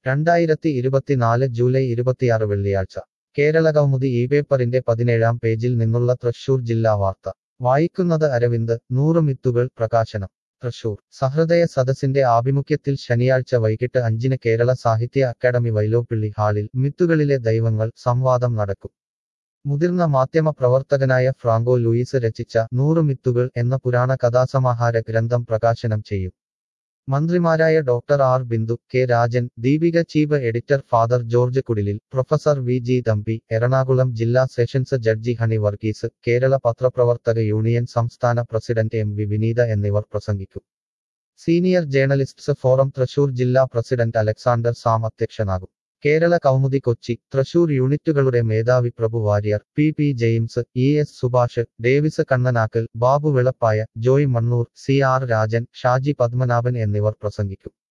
രണ്ടായിരത്തി ഇരുപത്തിനാല് ജൂലൈ ഇരുപത്തിയാറ് വെള്ളിയാഴ്ച കേരള കൗമുദി ഈ പേപ്പറിന്റെ പതിനേഴാം പേജിൽ നിന്നുള്ള തൃശൂർ ജില്ലാ വാർത്ത വായിക്കുന്നത് അരവിന്ദ് നൂറ് മിത്തുകൾ പ്രകാശനം തൃശൂർ സഹൃദയ സദസ്സിന്റെ ആഭിമുഖ്യത്തിൽ ശനിയാഴ്ച വൈകിട്ട് അഞ്ചിന് കേരള സാഹിത്യ അക്കാദമി വൈലോപ്പിള്ളി ഹാളിൽ മിത്തുകളിലെ ദൈവങ്ങൾ സംവാദം നടക്കും മുതിർന്ന മാധ്യമ പ്രവർത്തകനായ ഫ്രാങ്കോ ലൂയിസ് രചിച്ച നൂറ് മിത്തുകൾ എന്ന പുരാണ കഥാസമാഹാര ഗ്രന്ഥം പ്രകാശനം ചെയ്യും മന്ത്രിമാരായ doctor R Bindu K Rajan Deepika chief editor father George Kudilil professor V G Thampi Ernakulam ജില്ലാ sessions judge Honey Varghese Kerala പത്രപ്രവർത്തക യൂണിയൻ സംസ്ഥാന പ്രസിഡന്റ് എം വി വിനീത എന്നിവർ പ്രസംഗിക്കും സീനിയർ ജേർണലിസ്റ്റ്സ് ഫോറം തൃശൂർ ജില്ലാ പ്രസിഡന്റ് അലക്സാണ്ടർ സാം അധ്യക്ഷനാകും കേരള കൗമുദി കൊച്ചി തൃശൂർ യൂണിറ്റുകളുടെ മേധാവി Prabhu Warrier P P James E S Subhash Davis Kannanakkal Babu Velappaya Joy Mannur C R Rajan Shaji Padmanabhan എന്നിവർ പ്രസംഗിക്കും